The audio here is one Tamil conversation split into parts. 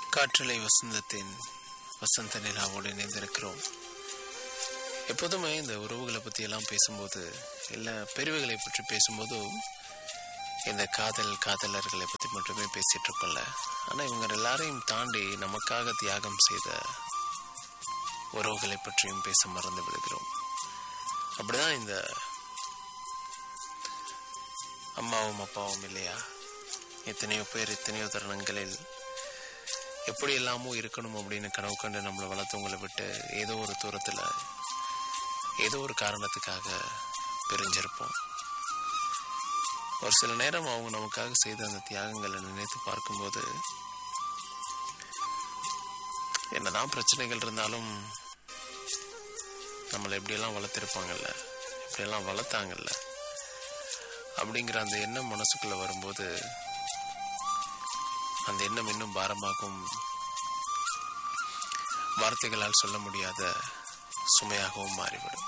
காற்றலை வசந்தத்தின் வசந்த நிலாவோடு இணைந்திருக்கிறோம் எப்போதுமே இந்த உறவுகளை பற்றி எல்லாம் பேசும்போது இல்லை பிரிவுகளை பற்றி பேசும்போது இந்த காதல் காதலர்களை பற்றி மட்டுமே பேசிகிட்டு இருக்கோம்ல ஆனால் இவங்க எல்லாரையும் தாண்டி நமக்காக தியாகம் செய்த உறவுகளை பற்றியும் பேச மறந்து விடுகிறோம் அப்படிதான் இந்த அம்மாவும் அப்பாவும் இல்லையா எத்தனையோ பேர் எத்தனையோ தருணங்களில் எப்படி எல்லாமோ இருக்கணும் அப்படின்னு கனவு கண்டு நம்மளை வளர்த்தவங்களை விட்டு ஏதோ ஒரு தூரத்தில் ஏதோ ஒரு காரணத்துக்காக பிரிஞ்சிருப்போம் ஒரு சில நேரம் அவங்க நமக்காக செய்த அந்த தியாகங்களை நினைத்து பார்க்கும்போது என்னதான் பிரச்சனைகள் இருந்தாலும் நம்மளை எப்படியெல்லாம் வளர்த்திருப்பாங்கல்ல எப்படியெல்லாம் வளர்த்தாங்கல்ல அப்படிங்கிற அந்த எண்ணம் மனசுக்குள்ள வரும்போது அந்த எண்ணம் இன்னும் பாரமாகவும் வார்த்தைகளால் சொல்ல முடியாத சுமையாகவும் மாறிவிடும்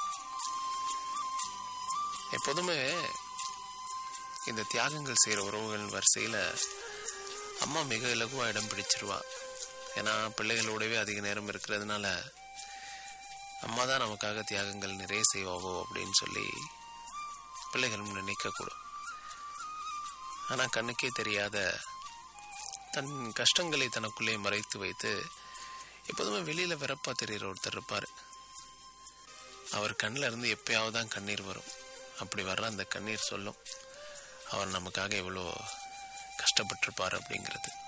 எப்போதுமே இந்த தியாகங்கள் செய்கிற உறவுகள் வரிசையில் அம்மா மிக இலகுவாக இடம் பிடிச்சிருவா ஏன்னா பிள்ளைகளோடவே அதிக நேரம் இருக்கிறதுனால அம்மா தான் நமக்காக தியாகங்கள் நிறைய செய்வாவோ அப்படின்னு சொல்லி பிள்ளைகளும் நினைக்கக்கூடும் ஆனால் கண்ணுக்கே தெரியாத தன் கஷ்டங்களை தனக்குள்ளே மறைத்து வைத்து எப்போதுமே வெளியில் வெறப்பா தெரிகிற ஒருத்தர் இருப்பார் அவர் கண்ணில் இருந்து எப்பயாவது தான் கண்ணீர் வரும் அப்படி வர்ற அந்த கண்ணீர் சொல்லும் அவர் நமக்காக எவ்வளோ கஷ்டப்பட்டிருப்பார் அப்படிங்கிறது